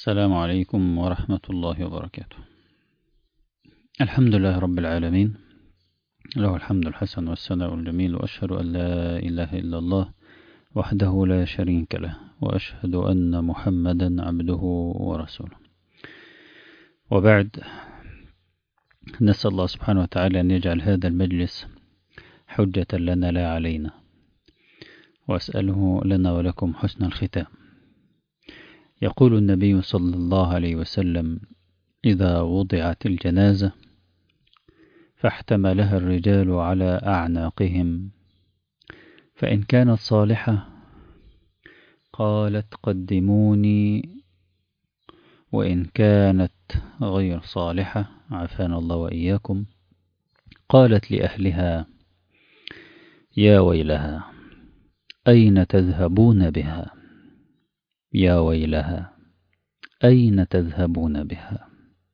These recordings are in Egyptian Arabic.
السلام عليكم ورحمة الله وبركاته الحمد لله رب العالمين له الحمد الحسن والثناء الجميل وأشهد أن لا إله إلا الله وحده لا شريك له وأشهد أن محمدا عبده ورسوله وبعد نسأل الله سبحانه وتعالى أن يجعل هذا المجلس حجة لنا لا علينا وأسأله لنا ولكم حسن الختام يقول النبي صلى الله عليه وسلم إذا وضعت الجنازة فاحتملها الرجال على أعناقهم فإن كانت صالحة قالت قدموني وإن كانت غير صالحة عافانا الله وإياكم قالت لأهلها يا ويلها أين تذهبون بها يا ويلها أين تذهبون بها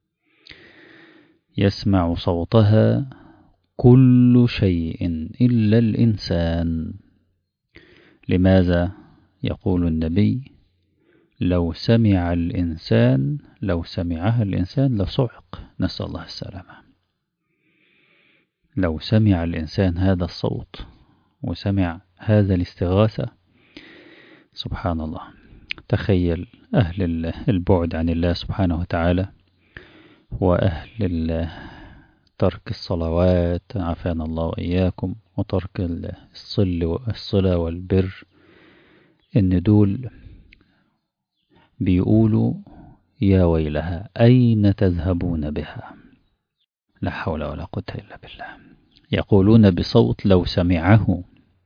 يسمع صوتها كل شيء إلا الإنسان لماذا يقول النبي لو سمع الإنسان لو سمعها الإنسان لصعق نسأل الله السلامة لو سمع الإنسان هذا الصوت وسمع هذا الاستغاثة سبحان الله تخيل أهل البعد عن الله سبحانه وتعالى وأهل ترك الصلوات عافانا الله وإياكم وترك الصل والصلة والبر إن دول بيقولوا يا ويلها أين تذهبون بها لا حول ولا قوة إلا بالله يقولون بصوت لو سمعه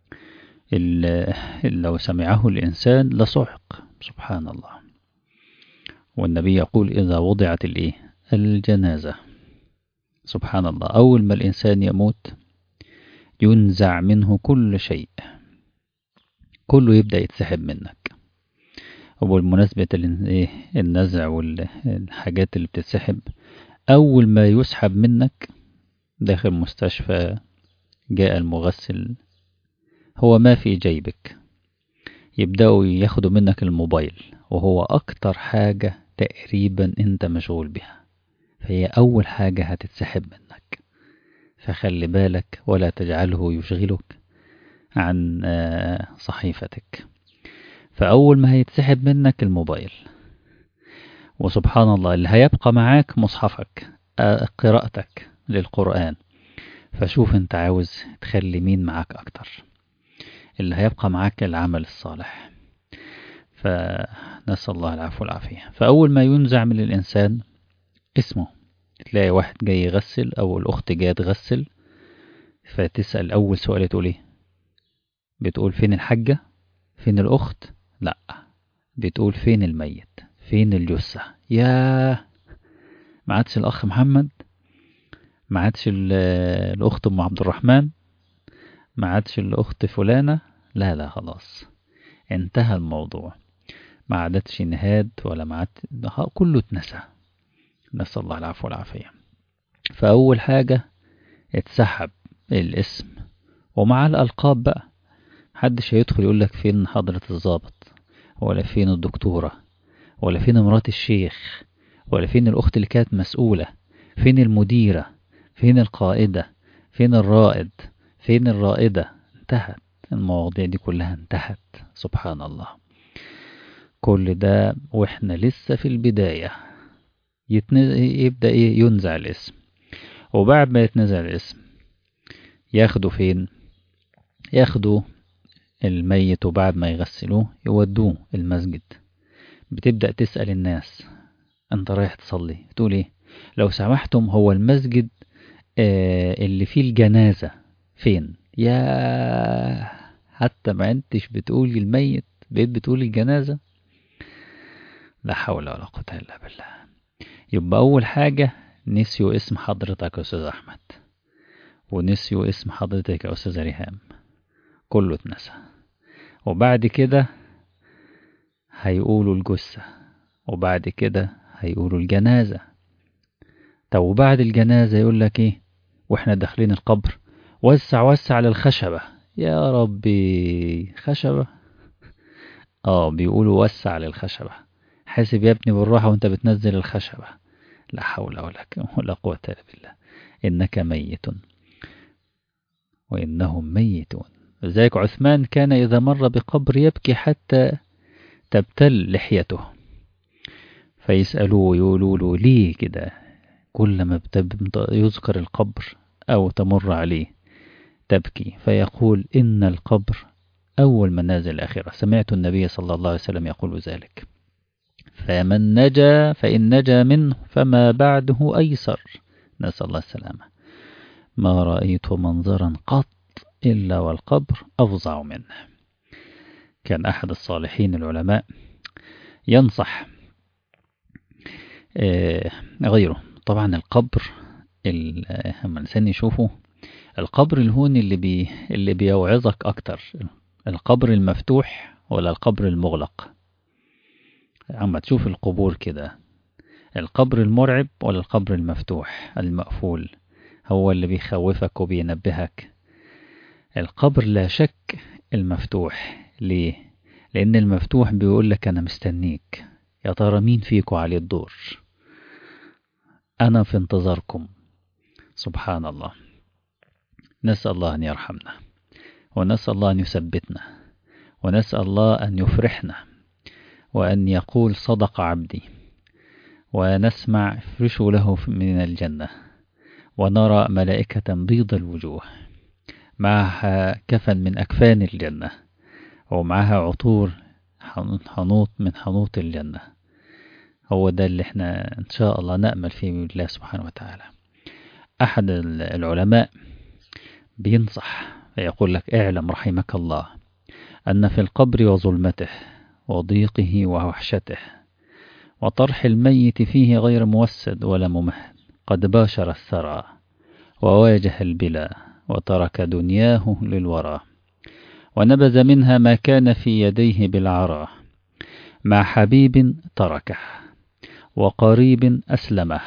لو سمعه الإنسان لصعق سبحان الله والنبي يقول إذا وضعت الإيه الجنازة سبحان الله أول ما الإنسان يموت ينزع منه كل شيء كله يبدأ يتسحب منك وبالمناسبة النزع والحاجات اللي بتتسحب أول ما يسحب منك داخل مستشفى جاء المغسل هو ما في جيبك يبدأوا ياخدوا منك الموبايل وهو أكتر حاجة تقريبا أنت مشغول بها فهي أول حاجة هتتسحب منك فخلي بالك ولا تجعله يشغلك عن صحيفتك فأول ما هيتسحب منك الموبايل وسبحان الله اللي هيبقى معاك مصحفك قراءتك للقرآن فشوف انت عاوز تخلي مين معاك أكتر اللي هيبقى معاك العمل الصالح فنسأل الله العفو والعافية فأول ما ينزع من الإنسان اسمه تلاقي واحد جاي يغسل أو الأخت جاية تغسل فتسأل أول سؤال تقول إيه بتقول فين الحاجة فين الأخت لا بتقول فين الميت فين الجثة يا ما عادش الأخ محمد ما عادش الأخت أم عبد الرحمن ما عادش الأخت فلانة لا لا خلاص انتهى الموضوع ما عادتش نهاد ولا ما عاد كله اتنسى نسأل الله العفو والعافية فأول حاجة اتسحب الاسم ومع الألقاب بقى محدش هيدخل يقول لك فين حضرة الضابط ولا فين الدكتورة ولا فين مرات الشيخ ولا فين الأخت اللي كانت مسؤولة فين المديرة فين القائدة فين الرائد فين الرائدة انتهت المواضيع دي كلها انتهت سبحان الله كل ده واحنا لسه في البداية يبدأ ايه ينزع الاسم وبعد ما يتنزع الاسم ياخدوا فين ياخدوا الميت وبعد ما يغسلوه يودوه المسجد بتبدأ تسأل الناس انت رايح تصلي تقول ايه لو سمحتم هو المسجد آه اللي فيه الجنازة فين يا حتى ما انتش بتقول الميت بقيت بتقول الجنازة لا حول ولا قوة إلا بالله يبقى أول حاجة نسيوا اسم حضرتك يا أستاذ أحمد ونسيوا اسم حضرتك يا أستاذ ريهام كله اتنسى وبعد كده هيقولوا الجثة وبعد كده هيقولوا الجنازة طب وبعد الجنازة يقول لك ايه واحنا داخلين القبر وسع وسع للخشبة يا ربي خشبة اه بيقولوا وسع للخشبة حاسب يا ابني بالراحة وانت بتنزل الخشبة لا حول ولا ولا قوة إلا بالله إنك ميت وإنهم ميتون لذلك عثمان كان إذا مر بقبر يبكي حتى تبتل لحيته فيسألوه يقولوا له ليه كده كلما يذكر القبر أو تمر عليه تبكي فيقول إن القبر أول منازل الآخرة سمعت النبي صلى الله عليه وسلم يقول ذلك فمن نجا فإن نجا منه فما بعده أيسر نسأل الله السلامة ما رأيت منظرا قط إلا والقبر أفظع منه كان أحد الصالحين العلماء ينصح غيره طبعا القبر لما الإنسان يشوفه القبر الهون اللي بي اللي بيوعظك أكتر القبر المفتوح ولا القبر المغلق عم تشوف القبور كده القبر المرعب ولا القبر المفتوح المقفول هو اللي بيخوفك وبينبهك القبر لا شك المفتوح ليه لأن المفتوح بيقول لك أنا مستنيك يا ترى مين فيكم عليه الدور أنا في انتظاركم سبحان الله نسأل الله أن يرحمنا ونسأل الله أن يثبتنا ونسأل الله أن يفرحنا وأن يقول صدق عبدي ونسمع فرشوا له من الجنة ونرى ملائكة بيض الوجوه معها كفن من أكفان الجنة ومعها عطور حنوط من حنوط الجنة هو ده اللي احنا إن شاء الله نأمل فيه من الله سبحانه وتعالى أحد العلماء بينصح فيقول لك اعلم رحمك الله أن في القبر وظلمته وضيقه ووحشته وطرح الميت فيه غير موسد ولا ممهد قد باشر الثرى وواجه البلا وترك دنياه للورى ونبذ منها ما كان في يديه بالعرى مع حبيب تركه وقريب أسلمه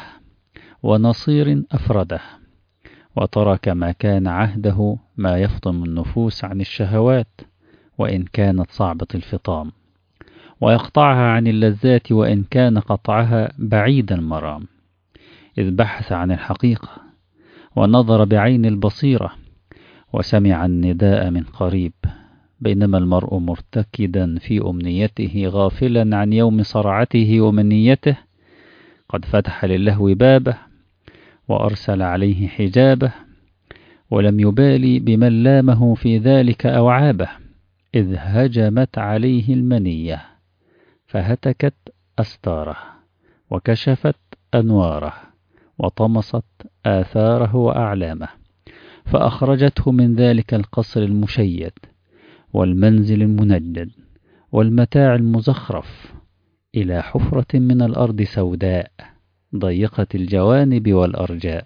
ونصير أفرده وترك ما كان عهده ما يفطم النفوس عن الشهوات وإن كانت صعبة الفطام ويقطعها عن اللذات وإن كان قطعها بعيد المرام إذ بحث عن الحقيقة ونظر بعين البصيرة وسمع النداء من قريب بينما المرء مرتكدا في أمنيته غافلا عن يوم صرعته ومنيته قد فتح للهو بابه وأرسل عليه حجابه ولم يبالي بمن لامه في ذلك أو عابه إذ هجمت عليه المنية فهتكت أستاره وكشفت أنواره وطمست آثاره وأعلامه فأخرجته من ذلك القصر المشيد والمنزل المنجد والمتاع المزخرف إلى حفرة من الأرض سوداء ضيقة الجوانب والأرجاء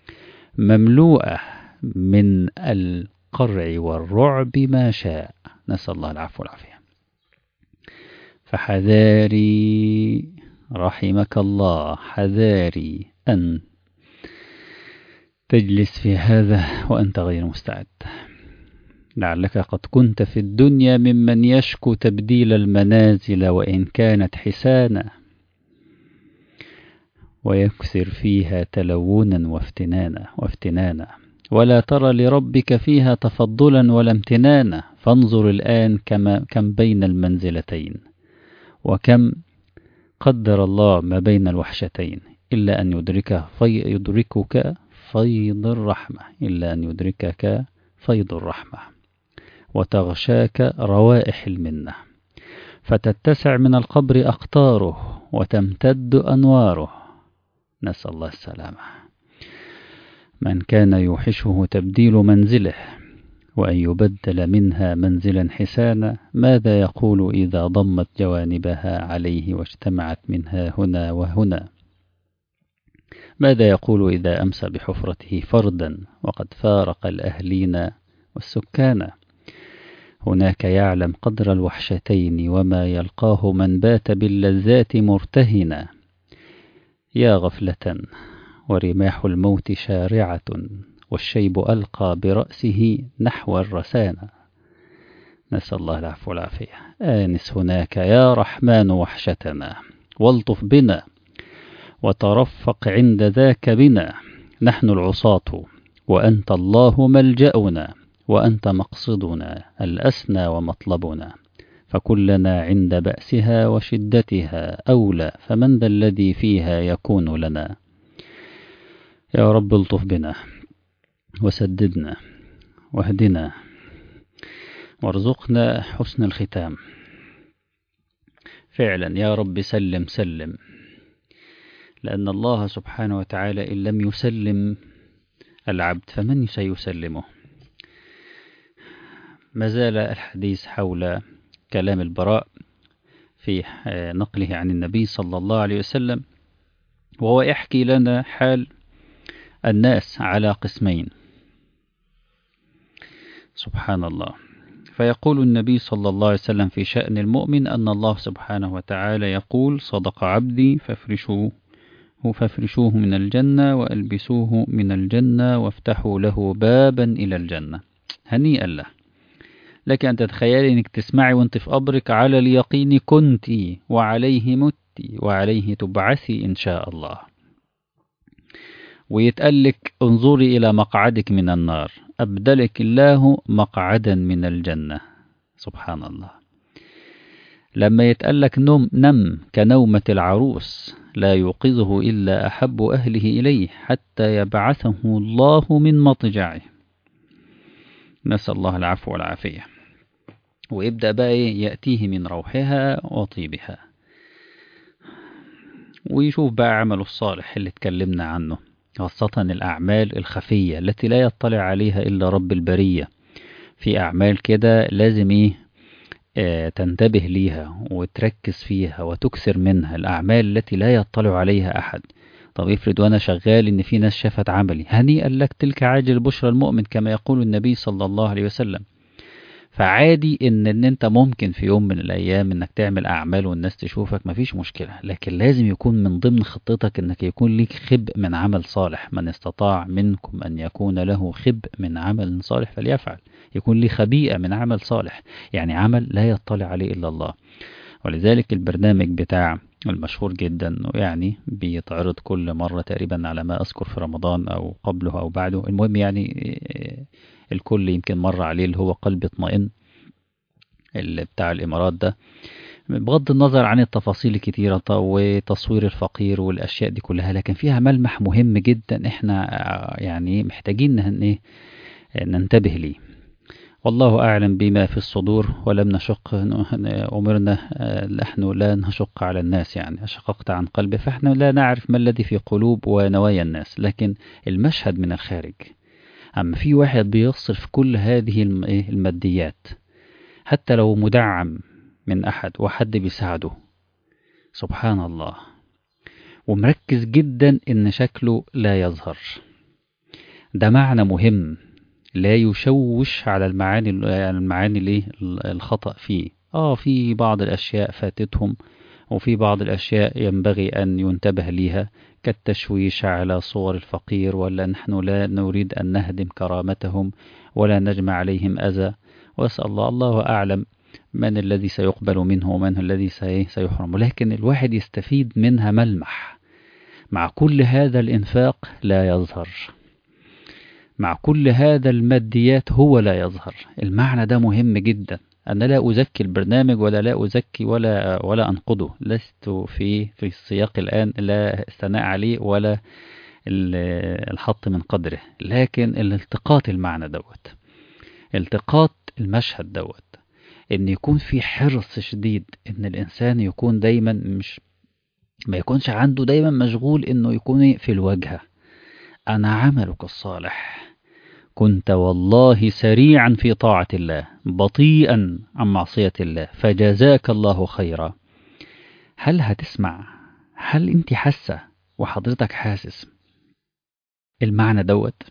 مملوءة من القرع والرعب ما شاء نسأل الله العفو والعافية فحذاري رحمك الله حذاري أن تجلس في هذا وأنت غير مستعد لعلك قد كنت في الدنيا ممن يشكو تبديل المنازل وإن كانت حسانا ويكثر فيها تلونا وافتنانا وافتنانا ولا ترى لربك فيها تفضلا ولا امتنانا فانظر الآن كما كم بين المنزلتين وكم قدر الله ما بين الوحشتين إلا أن يدرك في يدركك فيض الرحمة إلا أن يدركك فيض الرحمة وتغشاك روائح المنة فتتسع من القبر أقطاره وتمتد أنواره نسأل الله السلامة من كان يوحشه تبديل منزله وأن يبدل منها منزلا حسانا ماذا يقول إذا ضمت جوانبها عليه واجتمعت منها هنا وهنا ماذا يقول إذا أمسى بحفرته فردا وقد فارق الأهلين والسكان هناك يعلم قدر الوحشتين وما يلقاه من بات باللذات مرتهنا يا غفلة ورماح الموت شارعة والشيب ألقى برأسه نحو الرسانة نسأل الله العفو والعافية آنس هناك يا رحمن وحشتنا والطف بنا وترفق عند ذاك بنا نحن العصاة وأنت الله ملجأنا وأنت مقصدنا الأسنى ومطلبنا فكلنا عند بأسها وشدتها أولى فمن ذا الذي فيها يكون لنا يا رب الطف بنا وسددنا واهدنا وارزقنا حسن الختام فعلا يا رب سلم سلم لأن الله سبحانه وتعالى إن لم يسلم العبد فمن سيسلمه ما زال الحديث حول كلام البراء في نقله عن النبي صلى الله عليه وسلم وهو يحكي لنا حال الناس على قسمين سبحان الله فيقول النبي صلى الله عليه وسلم في شأن المؤمن أن الله سبحانه وتعالى يقول صدق عبدي فافرشوه فافرشوه من الجنة وألبسوه من الجنة وافتحوا له بابا إلى الجنة هنيئا له لك أن تتخيلي أنك تسمعي وانت في قبرك على اليقين كنت وعليه مت وعليه تبعثي إن شاء الله ويتقلك انظري إلى مقعدك من النار أبدلك الله مقعدا من الجنة سبحان الله لما يتقلك نم, نم كنومة العروس لا يوقظه إلا أحب أهله إليه حتى يبعثه الله من مضجعه نسأل الله العفو والعافية ويبدأ بقى يأتيه من روحها وطيبها ويشوف بقى عمله الصالح اللي اتكلمنا عنه خاصة الأعمال الخفية التي لا يطلع عليها إلا رب البرية في أعمال كده لازم إيه آه تنتبه ليها وتركز فيها وتكثر منها الأعمال التي لا يطلع عليها أحد طب افرض وأنا شغال إن في ناس شافت عملي هنيئا لك تلك عاجل بشرى المؤمن كما يقول النبي صلى الله عليه وسلم فعادي ان ان انت ممكن في يوم من الايام انك تعمل اعمال والناس تشوفك مفيش مشكلة لكن لازم يكون من ضمن خطتك انك يكون ليك خب من عمل صالح من استطاع منكم ان يكون له خب من عمل صالح فليفعل يكون لي خبيئة من عمل صالح يعني عمل لا يطلع عليه الا الله ولذلك البرنامج بتاع المشهور جدا يعني بيتعرض كل مرة تقريبا على ما أذكر في رمضان أو قبله أو بعده المهم يعني الكل يمكن مر عليه اللي هو قلب اطمئن اللي بتاع الإمارات ده بغض النظر عن التفاصيل الكتيرة وتصوير الفقير والأشياء دي كلها لكن فيها ملمح مهم جدا احنا يعني محتاجين ننتبه ليه والله أعلم بما في الصدور ولم نشق أمرنا نحن لا نشق على الناس يعني شققت عن قلبي فإحنا لا نعرف ما الذي في قلوب ونوايا الناس لكن المشهد من الخارج أما في واحد بيصرف كل هذه الماديات حتى لو مدعم من أحد وحد بيساعده سبحان الله ومركز جدا إن شكله لا يظهر ده معنى مهم لا يشوش على المعاني المعاني ليه الخطأ فيه اه في بعض الأشياء فاتتهم وفي بعض الأشياء ينبغي أن ينتبه ليها كالتشويش على صور الفقير ولا نحن لا نريد أن نهدم كرامتهم ولا نجمع عليهم أذى وأسأل الله الله أعلم من الذي سيقبل منه ومن الذي سيحرم لكن الواحد يستفيد منها ملمح مع كل هذا الإنفاق لا يظهر مع كل هذا الماديات هو لا يظهر المعنى ده مهم جدا أنا لا أزكي البرنامج ولا لا أزكي ولا ولا أنقده لست في في السياق الآن لا استناء عليه ولا الحط من قدره لكن الالتقاط المعنى دوت التقاط المشهد دوت ان يكون في حرص شديد ان الانسان يكون دايما مش ما يكونش عنده دايما مشغول انه يكون في الواجهة انا عملك الصالح كنت والله سريعا في طاعة الله بطيئا عن معصية الله فجزاك الله خيرا هل هتسمع هل انت حاسة وحضرتك حاسس المعنى دوت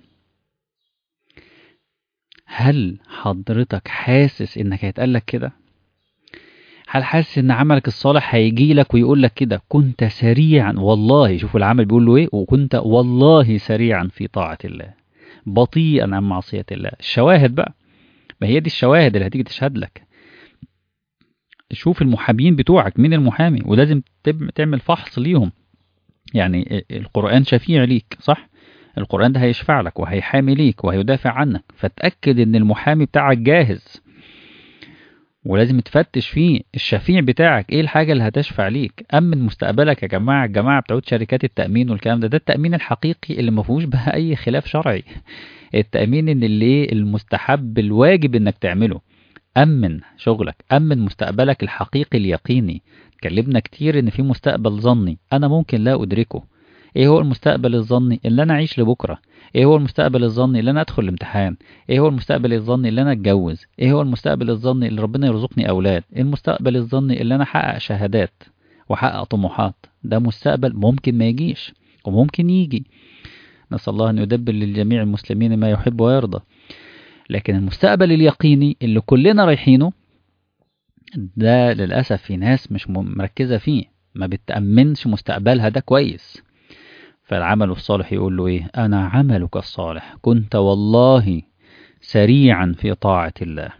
هل حضرتك حاسس انك هيتقالك كده هل حاسس ان عملك الصالح هيجي لك ويقول لك كده كنت سريعا والله شوفوا العمل بيقول له ايه وكنت والله سريعا في طاعة الله بطيئا عن معصية الله الشواهد بقى ما هي دي الشواهد اللي هتيجي تشهد لك شوف المحامين بتوعك مين المحامي ولازم تب- تعمل فحص ليهم يعني القرآن شفيع ليك صح القرآن ده هيشفع لك وهيحامي ليك وهيدافع عنك فتأكد ان المحامي بتاعك جاهز ولازم تفتش فيه الشفيع بتاعك ايه الحاجة اللي هتشفع ليك أمن مستقبلك يا جماعة الجماعة بتوع شركات التأمين والكلام ده ده التأمين الحقيقي اللي ما فيهوش بقى أي خلاف شرعي التأمين ان اللي إيه المستحب الواجب انك تعمله أمن شغلك أمن مستقبلك الحقيقي اليقيني اتكلمنا كتير ان في مستقبل ظني انا ممكن لا ادركه ايه هو المستقبل الظني اللي انا اعيش لبكره ايه هو المستقبل الظني اللي انا ادخل الامتحان ايه هو المستقبل الظني اللي انا اتجوز ايه هو المستقبل الظني اللي ربنا يرزقني اولاد ايه المستقبل الظني اللي انا احقق شهادات واحقق طموحات ده مستقبل ممكن ما يجيش وممكن يجي نسال الله ان يدبر للجميع المسلمين ما يحب ويرضى لكن المستقبل اليقيني اللي كلنا رايحينه ده للأسف في ناس مش م- مركزة فيه ما بتأمنش مستقبلها ده كويس فالعمل الصالح يقول له إيه أنا عملك الصالح كنت والله سريعا في طاعة الله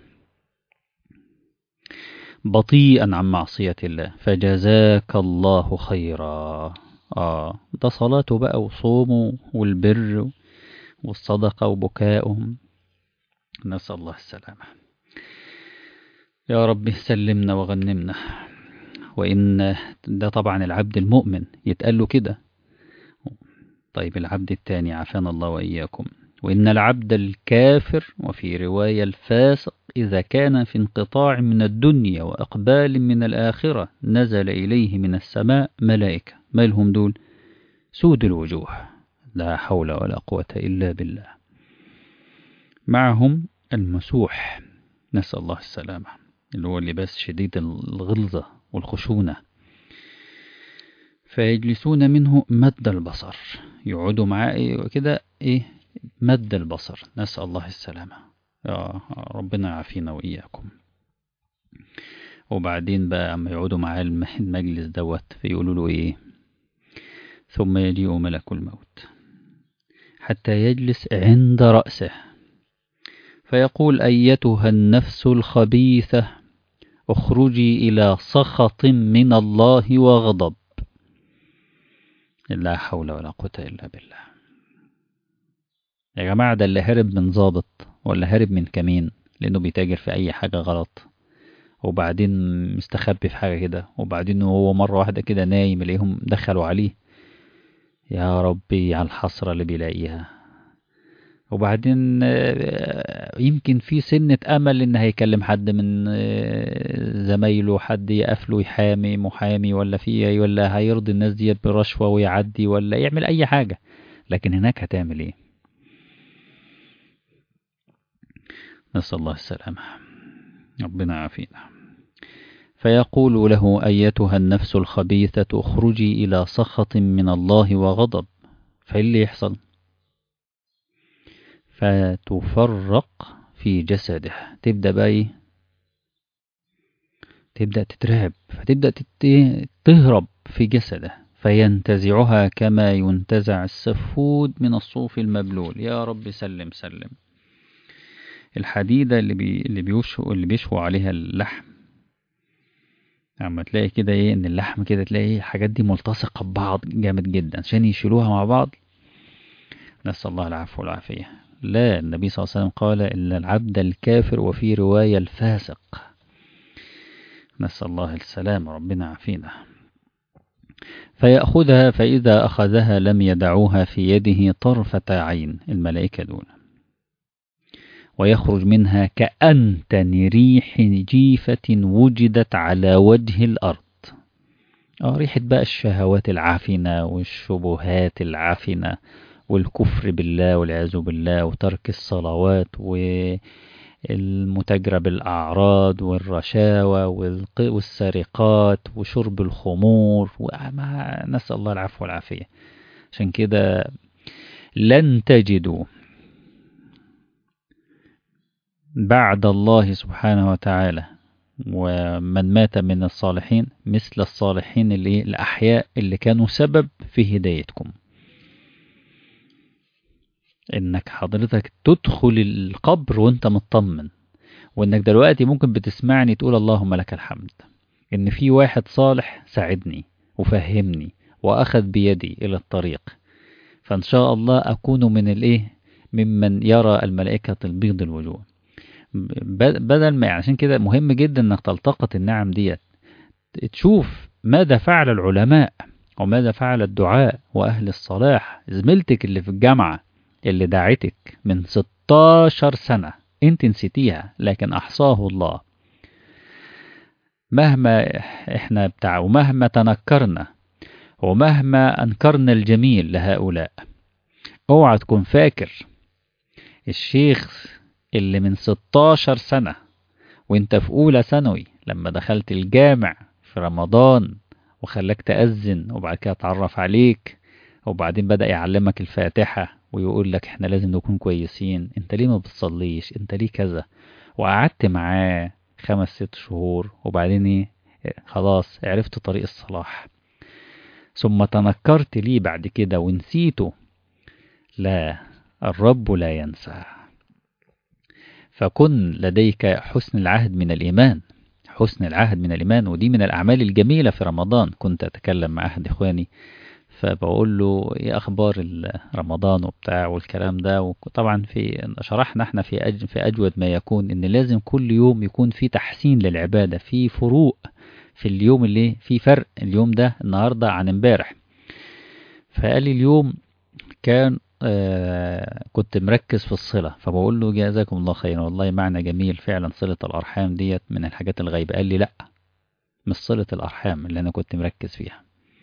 بطيئا عن معصية الله فجزاك الله خيرا آه ده صلاته بقى وصومه والبر والصدقة وبكائهم نسأل الله السلامة يا رب سلمنا وغنمنا وإن ده طبعا العبد المؤمن يتقال له كده طيب العبد الثاني عافانا الله وإياكم وإن العبد الكافر وفي رواية الفاسق إذا كان في انقطاع من الدنيا وإقبال من الآخرة نزل إليه من السماء ملائكة ما لهم دول سود الوجوه لا حول ولا قوة إلا بالله معهم المسوح نسأل الله السلامة اللي هو اللباس شديد الغلظة والخشونة فيجلسون منه مد البصر يقعدوا معاه إيه كده إيه مد البصر نسأل الله السلامة يا ربنا يعافينا وإياكم وبعدين بقى أما يقعدوا معاه الم- المجلس دوت فيقولوا له إيه ثم يجيء ملك الموت حتى يجلس عند رأسه فيقول أيتها النفس الخبيثة اخرجي إلى سخط من الله وغضب لا حول ولا قوة إلا بالله يا جماعة ده اللي هرب من ضابط ولا هرب من كمين لأنه بيتاجر في أي حاجة غلط وبعدين مستخبي في حاجة كده وبعدين هو مرة واحدة كده نايم يلاقيهم دخلوا عليه يا ربي على الحسرة اللي بيلاقيها وبعدين آه، يمكن في سنة أمل إن هيكلم حد من آه، زمايله حد يقفله يحامي محامي ولا في ولا هيرضي الناس ديت برشوة ويعدي ولا يعمل أي حاجة لكن هناك هتعمل إيه؟ نسأل الله السلامة ربنا يعافينا فيقول له أيتها النفس الخبيثة اخرجي إلى سخط من الله وغضب فإيه اللي يحصل؟ فتفرق في جسده تبدأ بقى إيه؟ تبدأ تترعب فتبدأ تت- تهرب في جسده فينتزعها كما ينتزع السفود من الصوف المبلول يا رب سلم سلم الحديدة اللي بي اللي بيشوا اللي بيشوا عليها اللحم اما تلاقي كده ايه ان اللحم كده تلاقي إيه الحاجات دي ملتصقة ببعض جامد جدا عشان يشيلوها مع بعض نسأل الله العفو والعافية لا النبي صلى الله عليه وسلم قال إن العبد الكافر وفي رواية الفاسق نسأل الله السلام ربنا عافينا فيأخذها فإذا أخذها لم يدعوها في يده طرفة عين الملائكة دول ويخرج منها كأنتن ريح جيفة وجدت على وجه الأرض آه ريحة بقى الشهوات العافنة والشبهات العافنة والكفر بالله والعياذ بالله وترك الصلوات والمتاجرة بالأعراض والرشاوى والق- والسرقات وشرب الخمور وما نسأل الله العفو والعافية عشان كده لن تجدوا بعد الله سبحانه وتعالى ومن مات من الصالحين مثل الصالحين اللي الأحياء اللي كانوا سبب في هدايتكم انك حضرتك تدخل القبر وانت مطمن وانك دلوقتي ممكن بتسمعني تقول اللهم لك الحمد إن في واحد صالح ساعدني وفهمني وأخذ بيدي إلى الطريق فإن شاء الله أكون من الإيه ممن يرى الملائكة البيض الوجوه بدل ما عشان كده مهم جدا انك تلتقط النعم ديت تشوف ماذا فعل العلماء وماذا فعل الدعاء وأهل الصلاح زميلتك اللي في الجامعة اللي دعتك من 16 سنة انت نسيتيها لكن أحصاه الله مهما احنا بتاع ومهما تنكرنا ومهما أنكرنا الجميل لهؤلاء اوعى تكون فاكر الشيخ اللي من 16 سنة وانت في أولى ثانوي لما دخلت الجامع في رمضان وخلاك تأذن وبعد كده اتعرف عليك وبعدين بدأ يعلمك الفاتحة ويقول لك احنا لازم نكون كويسين انت ليه ما بتصليش انت ليه كذا وقعدت معاه خمس ست شهور وبعدين ايه خلاص عرفت طريق الصلاح ثم تنكرت ليه بعد كده ونسيته لا الرب لا ينسى فكن لديك حسن العهد من الإيمان حسن العهد من الإيمان ودي من الأعمال الجميلة في رمضان كنت أتكلم مع أحد إخواني فبقول له ايه اخبار رمضان وبتاع والكلام ده وطبعا في شرحنا احنا في أج في اجود ما يكون ان لازم كل يوم يكون في تحسين للعباده في فروق في اليوم اللي في فرق اليوم ده النهارده عن امبارح فقال لي اليوم كان آه كنت مركز في الصلة فبقول له جزاكم الله خيرا والله معنى جميل فعلا صلة الأرحام ديت من الحاجات الغيبة قال لي لأ مش صلة الأرحام اللي أنا كنت مركز فيها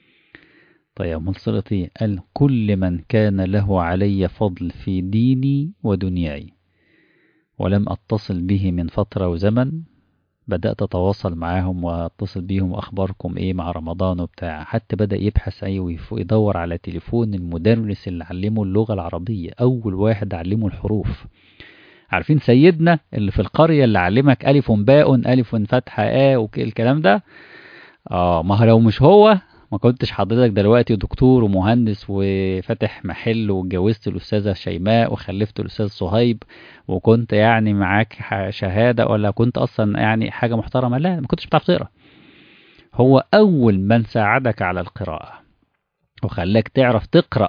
طيب أمال صلة إيه؟ قال كل من كان له علي فضل في ديني ودنياي ولم أتصل به من فترة وزمن بدأت أتواصل معاهم وأتصل بيهم أخباركم إيه مع رمضان وبتاع حتى بدأ يبحث أي ويدور على تليفون المدرس اللي علمه اللغة العربية أول واحد علمه الحروف عارفين سيدنا اللي في القرية اللي علمك ألف باء ألف فتحة آ والكلام ده آه ما لو مش هو ما كنتش حضرتك دلوقتي دكتور ومهندس وفاتح محل واتجوزت الأستاذة شيماء وخلفت الأستاذ صهيب وكنت يعني معاك شهادة ولا كنت أصلا يعني حاجة محترمة لا ما كنتش بتعرف تقرأ هو أول من ساعدك على القراءة وخلاك تعرف تقرأ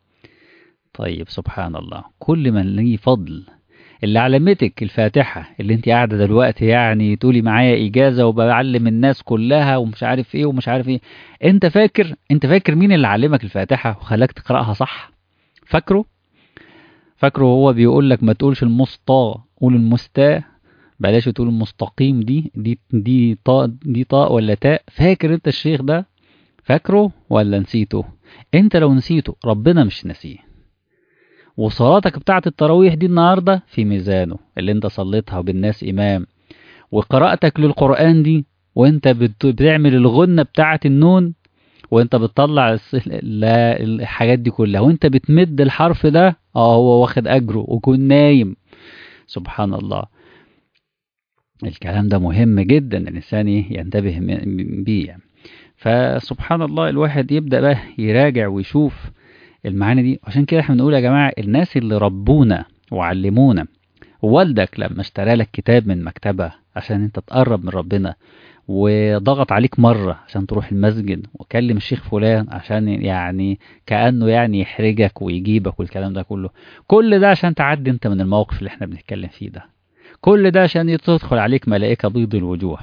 طيب سبحان الله كل من ليه فضل اللي علمتك الفاتحة اللي انت قاعدة دلوقتي يعني تقولي معايا إجازة وبعلم الناس كلها ومش عارف ايه ومش عارف ايه انت فاكر انت فاكر مين اللي علمك الفاتحة وخلاك تقرأها صح فاكره فاكره هو بيقول لك ما تقولش المسطى قول المستا بلاش تقول المستقيم دي دي دي طاء دي طاء ولا تاء فاكر انت الشيخ ده فاكره ولا نسيته انت لو نسيته ربنا مش نسيه وصلاتك بتاعة التراويح دي النهاردة في ميزانه اللي انت صليتها بالناس إمام وقراءتك للقرآن دي وانت بتعمل الغنة بتاعة النون وانت بتطلع الحاجات دي كلها وانت بتمد الحرف ده اه هو واخد أجره وكون نايم سبحان الله الكلام ده مهم جدا الإنسان ينتبه بيه فسبحان الله الواحد يبدأ بقى يراجع ويشوف المعاني دي عشان كده احنا بنقول يا جماعة الناس اللي ربونا وعلمونا والدك لما اشترى لك كتاب من مكتبة عشان انت تقرب من ربنا وضغط عليك مرة عشان تروح المسجد وكلم الشيخ فلان عشان يعني كأنه يعني يحرجك ويجيبك والكلام ده كله كل ده عشان تعدي انت من الموقف اللي احنا بنتكلم فيه ده كل ده عشان تدخل عليك ملائكة بيض الوجوه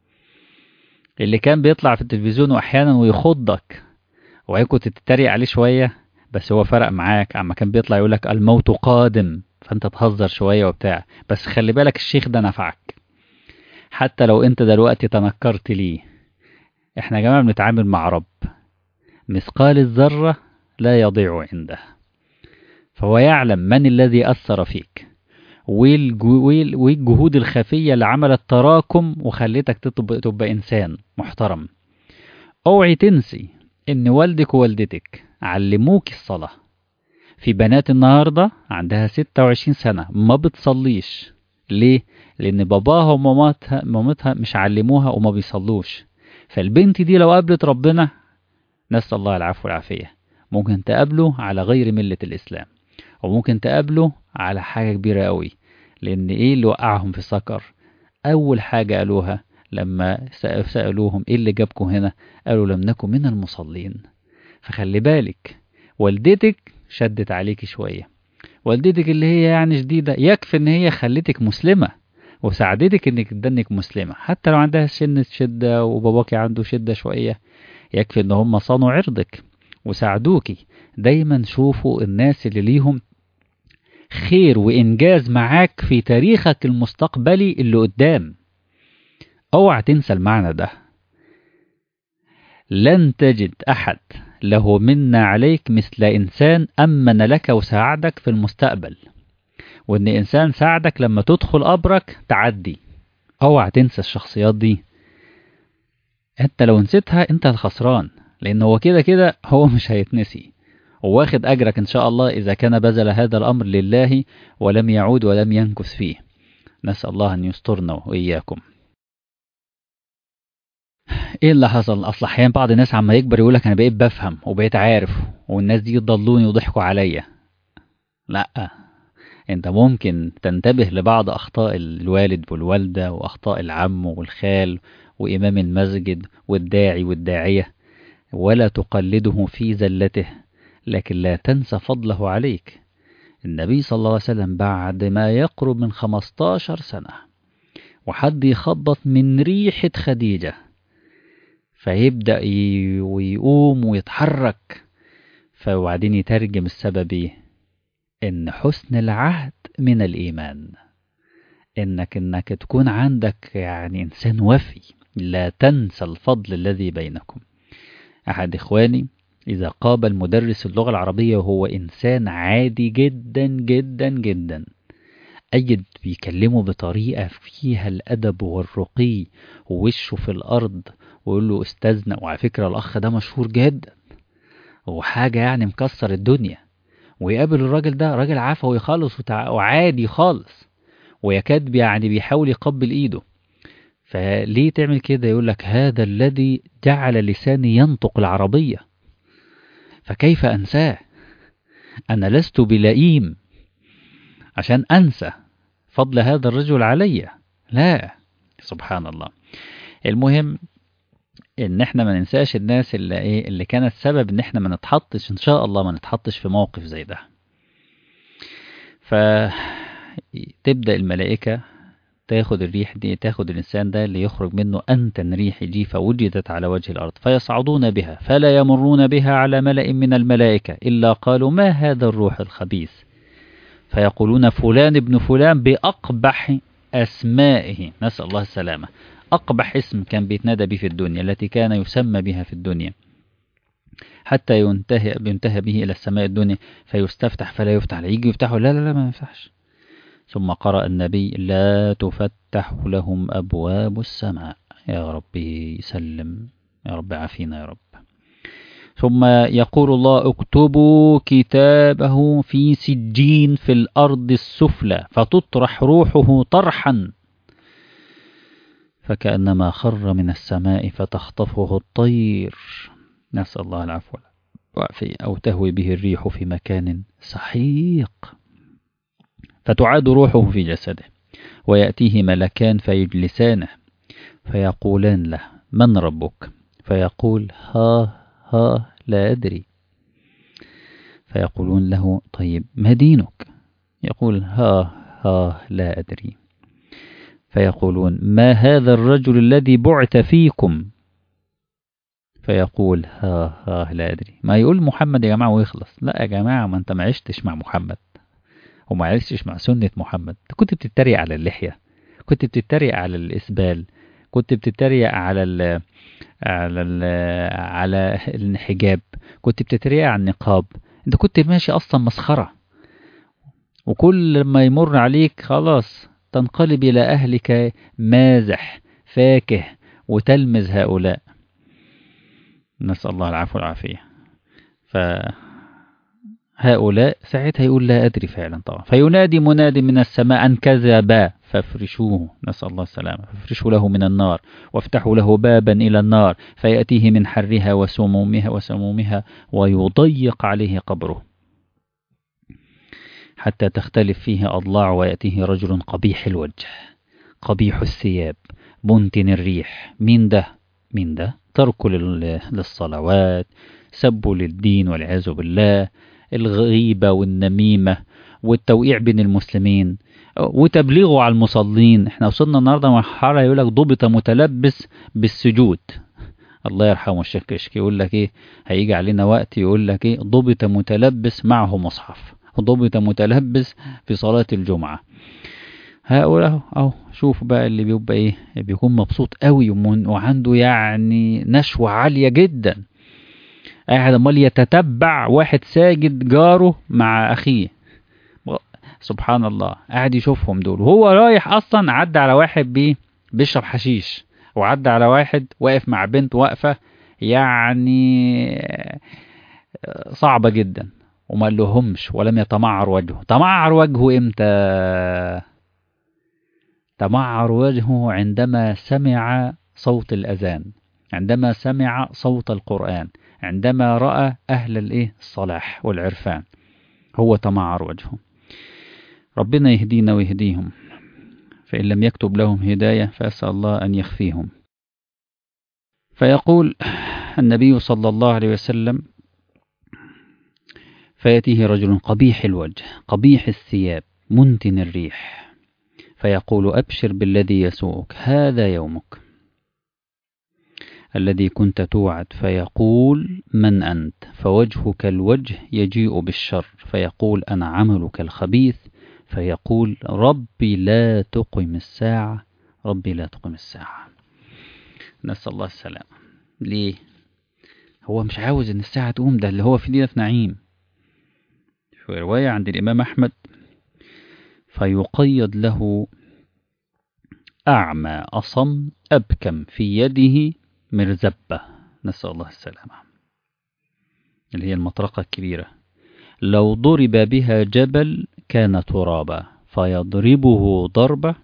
اللي كان بيطلع في التلفزيون واحيانا ويخضك وهي كنت تتريق عليه شوية بس هو فرق معاك اما كان بيطلع يقول لك الموت قادم فانت تهزر شويه وبتاع بس خلي بالك الشيخ ده نفعك حتى لو انت دلوقتي تنكرت ليه احنا يا جماعه بنتعامل مع رب مثقال الذره لا يضيع عنده فهو يعلم من الذي اثر فيك والجهود الخفيه اللي عملت تراكم وخلتك تبقى, تبقى انسان محترم اوعي تنسي ان والدك ووالدتك علموك الصلاة في بنات النهاردة عندها 26 سنة ما بتصليش ليه؟ لأن باباها ومامتها مامتها مش علموها وما بيصلوش فالبنت دي لو قابلت ربنا نسأل الله العفو والعافية ممكن تقابله على غير ملة الإسلام وممكن تقابله على حاجة كبيرة قوي لأن إيه اللي وقعهم في السكر أول حاجة قالوها لما سألوهم إيه اللي جابكم هنا قالوا لم نكن من المصلين فخلي بالك والدتك شدت عليك شوية والدتك اللي هي يعني شديدة يكفي ان هي خلتك مسلمة وساعدتك انك تدنك مسلمة حتى لو عندها سنة شدة وباباكي عنده شدة شوية يكفي ان هم صانوا عرضك وساعدوكي دايما شوفوا الناس اللي ليهم خير وإنجاز معاك في تاريخك المستقبلي اللي قدام اوعى تنسى المعنى ده لن تجد أحد له منا عليك مثل إنسان أمن لك وساعدك في المستقبل وإن إنسان ساعدك لما تدخل قبرك تعدي اوعى تنسى الشخصيات دي انت لو نسيتها انت الخسران لان هو كده كده هو مش هيتنسي وواخد اجرك ان شاء الله اذا كان بذل هذا الامر لله ولم يعود ولم ينكث فيه نسال الله ان يسترنا واياكم ايه اللي حصل اصل احيانا بعض الناس عما يكبر يقول لك انا بقيت بفهم وبقيت عارف والناس دي ضلوني وضحكوا عليا لا انت ممكن تنتبه لبعض اخطاء الوالد والوالده واخطاء العم والخال وامام المسجد والداعي والداعيه ولا تقلده في زلته لكن لا تنسى فضله عليك النبي صلى الله عليه وسلم بعد ما يقرب من 15 سنة وحد يخبط من ريحة خديجة فيبدأ ويقوم ويتحرك فوبعدين يترجم السبب ايه ان حسن العهد من الايمان انك انك تكون عندك يعني انسان وفي لا تنسى الفضل الذي بينكم احد اخواني اذا قابل مدرس اللغة العربية وهو انسان عادي جدا جدا جدا أجد بيكلمه بطريقة فيها الأدب والرقي ووشه في الأرض ويقول له أستاذنا وعلى فكرة الأخ ده مشهور جدا وحاجة يعني مكسر الدنيا ويقابل الراجل ده راجل عفوي خالص وعادي خالص ويكاد يعني بيحاول يقبل ايده فليه تعمل كده يقول لك هذا الذي جعل لساني ينطق العربية فكيف أنساه أنا لست بلئيم عشان أنسى فضل هذا الرجل علي لا سبحان الله المهم ان احنا ما ننساش الناس اللي ايه اللي كانت سبب ان احنا ما نتحطش ان شاء الله ما نتحطش في موقف زي ده فتبدا الملائكه تاخد الريح دي تاخد الانسان ده اللي يخرج منه انتن ريح جيفه وجدت على وجه الارض فيصعدون بها فلا يمرون بها على ملا من الملائكه الا قالوا ما هذا الروح الخبيث فيقولون فلان ابن فلان باقبح اسمائه نسال الله السلامه أقبح اسم كان بيتنادى به في الدنيا التي كان يسمى بها في الدنيا حتى ينتهي ينتهى به إلى السماء الدنيا فيستفتح فلا يفتح لا يجي يفتحه لا لا لا ما يفتحش ثم قرأ النبي لا تفتح لهم أبواب السماء يا ربي سلم يا رب عافينا يا رب ثم يقول الله اكتبوا كتابه في سجين في الأرض السفلى فتطرح روحه طرحا فكأنما خر من السماء فتخطفه الطير نسأل الله العفو والعافية أو تهوي به الريح في مكان سحيق فتعاد روحه في جسده ويأتيه ملكان فيجلسانه فيقولان له من ربك فيقول ها ها لا أدري فيقولون له طيب ما دينك يقول ها ها لا أدري فيقولون ما هذا الرجل الذي بعث فيكم فيقول ها ها لا أدري ما يقول محمد يا جماعة ويخلص لا يا جماعة ما أنت ما عشتش مع محمد وما عشتش مع سنة محمد أنت كنت بتتريق على اللحية كنت بتتريق على الإسبال كنت بتتريق على ال على ال على الحجاب كنت بتتريق على النقاب انت كنت ماشي اصلا مسخرة وكل ما يمر عليك خلاص تنقلب إلى أهلك مازح فاكه وتلمز هؤلاء نسأل الله العفو والعافية فهؤلاء ساعتها يقول لا أدري فعلا طبعا فينادي منادي من السماء أن كذب فافرشوه نسأل الله السلامة فافرشوا له من النار وافتحوا له بابا إلى النار فيأتيه من حرها وسمومها وسمومها ويضيق عليه قبره حتى تختلف فيه أضلاع ويأتيه رجل قبيح الوجه قبيح الثياب منتن الريح مين ده مين ده ترك للصلوات سب للدين والعياذ بالله الغيبة والنميمة والتوقيع بين المسلمين وتبليغه على المصلين احنا وصلنا النهارده مرحله يقول لك ضبط متلبس بالسجود الله يرحمه الشيخ كشك يقول لك ايه هيجي علينا وقت يقول لك ايه ضبط متلبس معه مصحف ضبط متلبس في صلاة الجمعة هؤلاء اهو اهو شوف بقى اللي بيبقى ايه بيكون مبسوط قوي وعنده يعني نشوة عالية جدا قاعد امال يتتبع واحد ساجد جاره مع اخيه سبحان الله قاعد يشوفهم دول وهو رايح اصلا عدى على واحد بيه بيشرب حشيش وعدى على واحد واقف مع بنت واقفة يعني صعبة جدا وما لهمش ولم يتمعر وجهه تمعر وجهه امتى تمعر وجهه عندما سمع صوت الأذان عندما سمع صوت القرآن عندما رأى أهل الإيه الصلاح والعرفان هو تمعر وجهه ربنا يهدينا ويهديهم فإن لم يكتب لهم هداية فأسأل الله أن يخفيهم فيقول النبي صلى الله عليه وسلم فيأتيه رجل قبيح الوجه قبيح الثياب منتن الريح فيقول أبشر بالذي يسوءك هذا يومك الذي كنت توعد فيقول من أنت فوجهك الوجه يجيء بالشر فيقول أنا عملك الخبيث فيقول ربي لا تقم الساعة ربي لا تقم الساعة نسأل الله السلامة ليه هو مش عاوز ان الساعة تقوم ده اللي هو في دينة نعيم في رواية عند الإمام أحمد فيقيد له أعمى أصم أبكم في يده مرزبة نسأل الله السلامة اللي هي المطرقة الكبيرة لو ضرب بها جبل كان ترابا فيضربه ضربة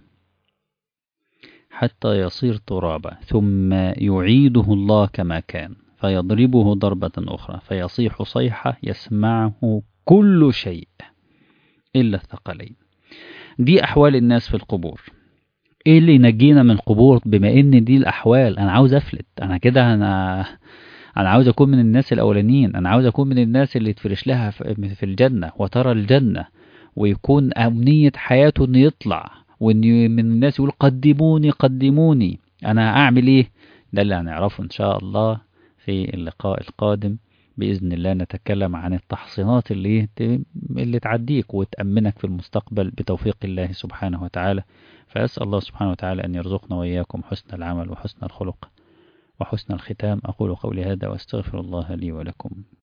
حتى يصير ترابا ثم يعيده الله كما كان فيضربه ضربة أخرى فيصيح صيحة يسمعه كل شيء إلا الثقلين دي أحوال الناس في القبور إيه اللي ينجينا من القبور بما إن دي الأحوال أنا عاوز أفلت أنا كده أنا أنا عاوز أكون من الناس الأولانيين أنا عاوز أكون من الناس اللي تفرش لها في الجنة وترى الجنة ويكون أمنية حياته إنه يطلع وإن من الناس يقول قدموني قدموني أنا أعمل إيه ده اللي هنعرفه إن شاء الله في اللقاء القادم بإذن الله نتكلم عن التحصينات اللي اللي تعديك وتأمنك في المستقبل بتوفيق الله سبحانه وتعالى فأسأل الله سبحانه وتعالى أن يرزقنا وإياكم حسن العمل وحسن الخلق وحسن الختام أقول قولي هذا وأستغفر الله لي ولكم